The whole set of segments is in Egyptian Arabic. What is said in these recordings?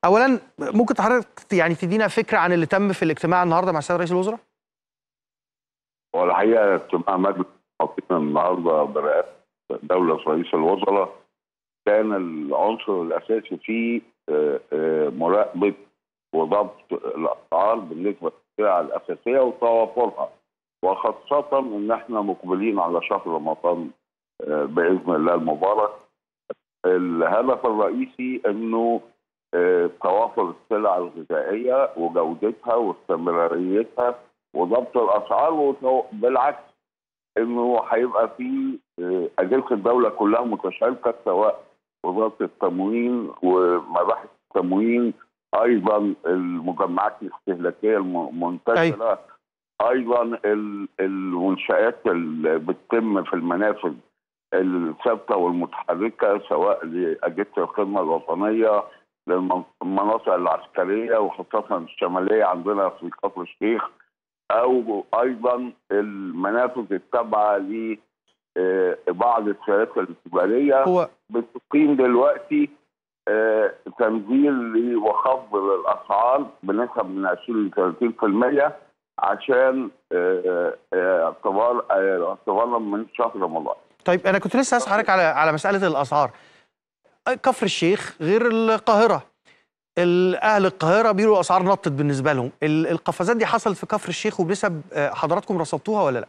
اولا ممكن حضرتك يعني تدينا فكره عن اللي تم في الاجتماع النهارده مع السيد رئيس الوزراء هو الحقيقه اجتماع مجلس حطينا النهارده برئاسه دوله رئيس الوزراء كان العنصر الاساسي فيه آه، آه، مراقبه وضبط الاسعار بالنسبه للسلع الاساسيه وتوافرها وخاصه ان احنا مقبلين على شهر رمضان آه، باذن الله المبارك الهدف الرئيسي انه آه، توافر السلع الغذائيه وجودتها واستمراريتها وضبط الاسعار وتو- بالعكس انه هيبقى في آه، اجهزه الدوله كلها متشاركه سواء وزاره التموين ومباحث التموين ايضا المجمعات الاستهلاكيه المنتشره ايضا ال- المنشات اللي بتتم في المنافذ الثابته والمتحركه سواء لاجهزه الخدمه الوطنيه للمناطق العسكريه وخاصه الشماليه عندنا في كفر الشيخ او ايضا المنافذ التابعه لبعض الشركات التجاريه هو بتقيم دلوقتي آه، تنزيل وخفض للاسعار بنسب من 20 ل 30% عشان آه، آه، اعتبار آه، اعتبارا من شهر رمضان. طيب انا كنت لسه اسال حضرتك على على مساله الاسعار كفر الشيخ غير القاهره ال- اهل القاهره بيقولوا الاسعار نطت بالنسبه لهم ال- القفزات دي حصلت في كفر الشيخ وبنسب آه، حضراتكم رصدتوها ولا لا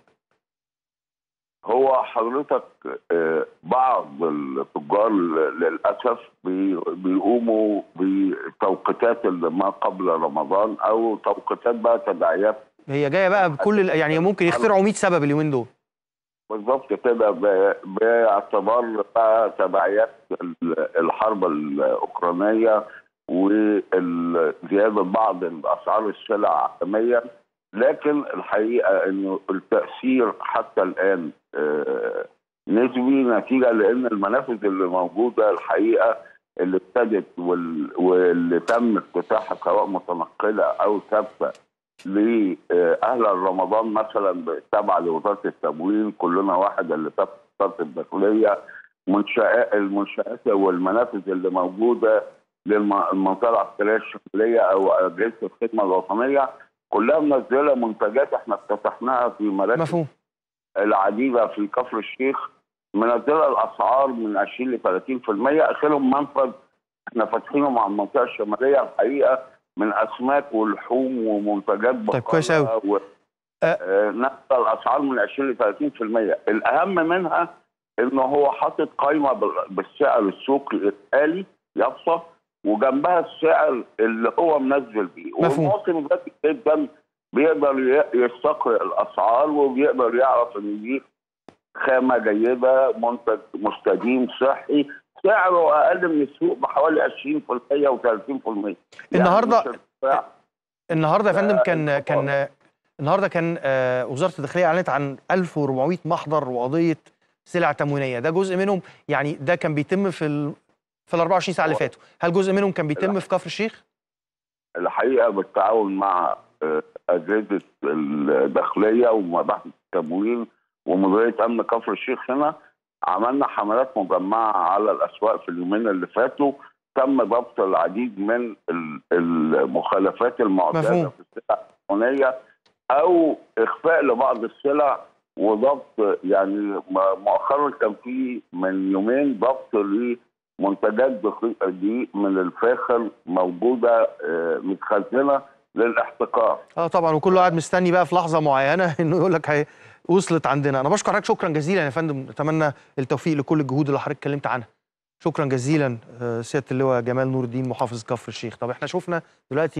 هو حضرتك آه، بعض التجار ل- للاسف بي- بيقوموا بتوقيتات اللي ما قبل رمضان او توقيتات بقى تداعيات هي جايه بقى بكل ال- يعني ممكن يخترعوا 100 سبب اليومين دول بالظبط كده ب- باعتبار بقى تبعيات ال- الحرب الاوكرانيه وزياده بعض اسعار السلع عالميا لكن الحقيقه انه التاثير حتى الان آه، نسبي نتيجه لان المنافذ اللي موجوده الحقيقه اللي ابتدت وال- واللي تم افتتاحها سواء متنقله او ثابته لاهل رمضان مثلا تابعه لوزاره التموين كلنا واحد اللي تابع وزاره الداخليه منشآت المنشآت والمنافذ اللي موجوده للمنطقه العسكريه الشماليه او اجهزه الخدمه الوطنيه كلها منزله منتجات احنا افتتحناها في مراكز مفهوم العديده في كفر الشيخ منزله الاسعار من 20 ل 30% اخرهم منفذ احنا فاتحينه مع المنطقه الشماليه الحقيقه من اسماك ولحوم ومنتجات طيب، كويس أوي. بقالة و... آه، نزل الاسعار من 20 ل 30% الاهم منها انه هو حاطط قائمه بال- بالسعر السوقي الالي يافصه وجنبها السعر اللي هو منزل بيه مفهوم. والمواطن ذكي جدا بيقدر ي- يستقرئ الاسعار وبيقدر يعرف ان دي خامه جيده منتج مستديم صحي سعره اقل من السوق بحوالي 20% و30% النهاردة- مش ارتفاع. النهارده يا فندم آه، كان الأسعار. كان النهارده كان آه، وزاره الداخليه اعلنت عن 1400 محضر وقضيه سلع تموينيه ده جزء منهم يعني ده كان بيتم في ال في ال 24 ساعه اللي هو- فاتوا هل جزء منهم كان بيتم لا. في كفر الشيخ الحقيقه بالتعاون مع آه، اجهزه الداخليه ومباحث التموين ومديريه امن كفر الشيخ هنا عملنا حملات مجمعه على الاسواق في اليومين اللي فاتوا تم ضبط العديد من ال- المخالفات المعتاده مفهوم. في السلع الالكترونيه او اخفاء لبعض السلع وضبط يعني م- مؤخرا كان في من يومين ضبط لمنتجات دقيقة دي من الفاخر موجوده آه، متخزنه للاحتكار اه طبعا وكله قاعد مستني بقى في لحظه معينه انه يقول لك هي وصلت عندنا انا بشكر حضرتك شكرا جزيلا يا فندم اتمنى التوفيق لكل الجهود اللي حضرتك اتكلمت عنها شكرا جزيلا آه، سياده اللواء جمال نور الدين محافظ كفر الشيخ طب احنا شفنا دلوقتي